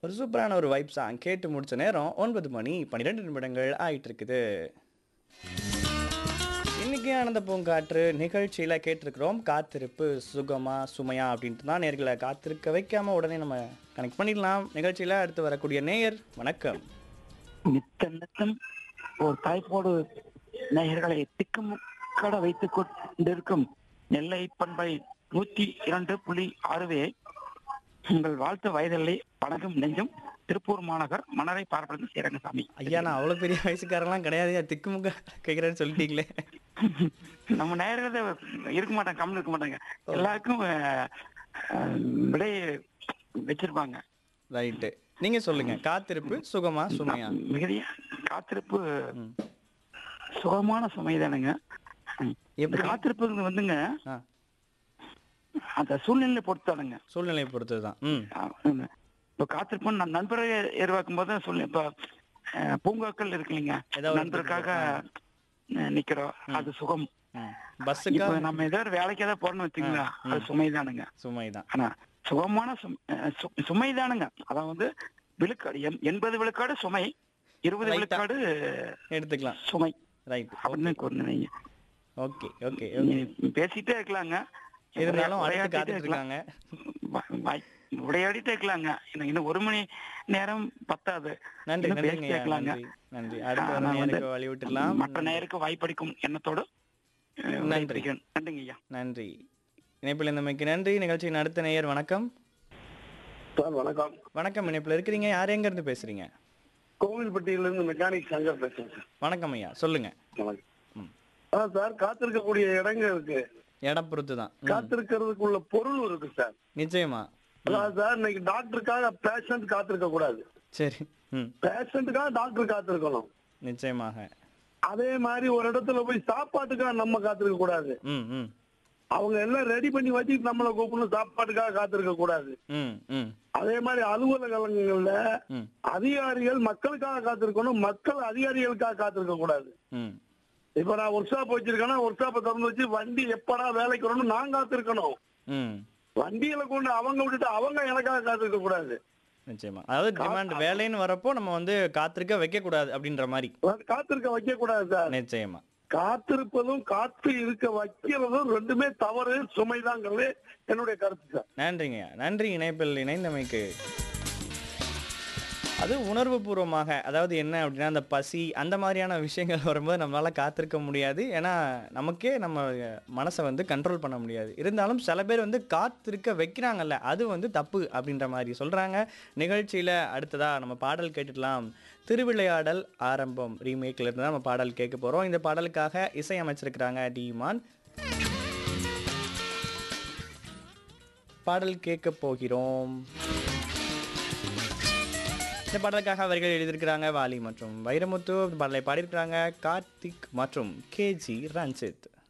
ஒரு சூப்பரான ஒரு வைப் சாங் கேட்டு முடிச்ச நேரம் ஒன்பது மணி பன்னிரெண்டு நிமிடங்கள் ஆயிட்டு இருக்குது இன்னைக்கு ஆனந்த பூங்காற்று நிகழ்ச்சியில கேட்டிருக்கிறோம் காத்திருப்பு சுகமா சுமையா அப்படின்ட்டு தான் நேர்களை காத்திருக்க வைக்காம உடனே நம்ம கனெக்ட் பண்ணிடலாம் நிகழ்ச்சியில அடுத்து வரக்கூடிய நேயர் வணக்கம் நித்த நித்தம் ஒரு தாய்ப்போடு நேயர்களை திக்குமுக்கட வைத்துக் கொண்டிருக்கும் நெல்லை பண்பை நூத்தி இரண்டு புள்ளி ஆறுவே உங்கள் வாழ்த்து வயதில்லை வணக்கம் நெஞ்சம் திருப்பூர் மாநகர் மணரை பார்ப்பது சேரங்கசாமி ஐயா நான் அவ்வளோ பெரிய வயசுக்காரெல்லாம் கிடையாது திக்குமுக்க கேட்குறேன்னு சொல்லிட்டீங்களே நம்ம நேயர்கள் இருக்க மாட்டாங்க கம்மி இருக்க மாட்டாங்க எல்லாருக்கும் அஹ், அஹ், விடை வச்சிருப்பாங்க ரைட்டு நீங்க சொல்லுங்க காத்திருப்பு சுகமா சுமையா மிகுதியா காத்திருப்பு ம். சுகமான சுமை தானுங்க இந்த எப்படி காத்திருப்புங்கிறது வந்துங்க ஆ அந்த சூழ்நிலை பொறுத்தானுங்க சூழ்நிலையை பொறுத்தது தான் ம் இப்ப காத்திருப்போம் நான் நண்பரை எதிர்பார்க்கும் போது சொல்லி இப்ப அஹ், பூங்காக்கள் இருக்கு இல்லைங்க ஏதாவது ஒரு நண்பருக்காக அஹ், நிக்கிறோம் அது சுகம் ம் பஸ்ஸுக்கா இப்ப நம்ம ஏதோ ஒரு வேலைக்கு ஏதாவது போறோம்னு வச்சுங்களா அது சுமைதானுங்க சுமை தான் ஆனா சுகமான சும்- அஹ், சு- சுமைதானுங்க அதான் வந்து விழுக்காடு எண்- எண்பது விழுக்காடு சுமை இருபது Right-ஆ. விழுக்காடு எடுத்துக்கலாம் சுமை ரைட் அப்படின்னு கூறினீங்க ஓகே ஓகே ஓகே பேசிட்டே இருக்கலாங்க இருந்தாலும் அடுத்து உரையாடிட்டே காத்துட்டு இருக்கலாம். இருக்காங்க வா- வாய்- உரையாடிட்டே இருக்கலாங்க இன்னும் இன்னும் ஒரு மணி நேரம் பத்தாது நன்றி இன்னும் நன்றிங்க பேசிட்டே இருக்கலாங்க நன்றி நன்றி அடுத்து ஆ, வர நான் வந்து நேருக்கு வழி விட்டுடலாம் மற்ற நேருக்கு வாய்ப்பளிக்கும் எண்ணத்தோடு அஹ், நன்றி. விடைபெறுகிறேன். நன்றிங்க ஐயா நன்றி இணைப்பில் இருந்தமைக்கு நன்றி நிகழ்ச்சியின் அடுத்த நேயர் வணக்கம் சார் வணக்கம் வணக்கம் இணைப்பில் இருக்கிறீங்க யார் எங்க இருந்து பேசுறீங்க கோவில்பட்டியில இருந்து மெக்கானிக் சங்கர் பேசுறேன் சார் வணக்கம் ஐயா சொல்லுங்க வணக்கம் ம். ஆ சார் காத்திருக்கக்கூடிய இடங்கள் இருக்கு இடம் பொறுத்து தான் ம், காத்திருக்கிறதுக்குள்ள பொருள் இருக்கு சார் நிச்சயமா அதாவது சார் இன்னைக்கு டாக்டருக்காக பேஷண்ட் காத்திருக்க கூடாது சரி ம் பேஷண்ட்டுக்காக டாக்டர் காத்திருக்கணும் நிச்சயமாக அதே மாதிரி ஒரு இடத்துல போய் சாப்பாட்டுக்காக நம்ம காத்திருக்க கூடாது ம் ம் அவங்க எல்லாம் ரெடி பண்ணி வச்சுட்டு நம்மளை கூப்பிடணும் சாப்பாட்டுக்காக காத்திருக்க கூடாது ம் ம் அதே மாதிரி அலுவலகங்கள்ல ம் அதிகாரிகள் மக்களுக்காக காத்திருக்கணும் மக்கள் அதிகாரிகளுக்காக காத்திருக்க கூடாது ம் இப்ப நான் ஒர்க் ஷாப் வச்சிருக்கேன்னா ஒர்க் ஷாப்பை திறந்து வச்சு வண்டி எப்படா வேலைக்கு வரணும் நான் காத்திருக்கணும் ம் வண்டியில கொண்டு அவங்க விட்டுட்டு அவங்க எனக்காக காத்திருக்க கூடாது நிச்சயமா அதாவது டிமாண்ட் வேலைன்னு வரப்போ நம்ம வந்து காத்திருக்க வைக்க கூடாது அப்படின்ற மாதிரி காத்திருக்க வைக்க கூடாது சார் நிச்சயமா காத்திருப்பதும் காத்து இருக்க வைக்கிறதும் ரெண்டுமே தவறு சுமைதாங்கிறது என்னுடைய கருத்து சார் நன்றிங்க நன்றி இணைப்பில் இணைந்தமைக்கு அது உணர்வு பூர்வமாக அதாவது என்ன அப்படின்னா அந்த பசி அந்த மாதிரியான விஷயங்கள் வரும்போது நம்மளால காத்திருக்க முடியாது ஏன்னா நமக்கே நம்ம மனசை வந்து கண்ட்ரோல் பண்ண முடியாது இருந்தாலும் சில பேர் வந்து காத்திருக்க வைக்கிறாங்கல்ல அது வந்து தப்பு அப்படின்ற மாதிரி சொல்றாங்க நிகழ்ச்சியில அடுத்ததா நம்ம பாடல் கேட்டுடலாம் திருவிளையாடல் ஆரம்பம் ரீமேக்ல இருந்து தான் நம்ம பாடல் கேட்க போறோம் இந்த பாடலுக்காக இசையமைச்சிருக்கிறாங்க டிமான் பாடல் கேட்க போகிறோம் இந்த பாடலுக்காக அவர்கள் எழுதியிருக்கிறாங்க வாலி மற்றும் வைரமுத்து இந்த பாடலை பாடியிருக்கிறாங்க கார்த்திக் மற்றும் கேஜி ரஞ்சித்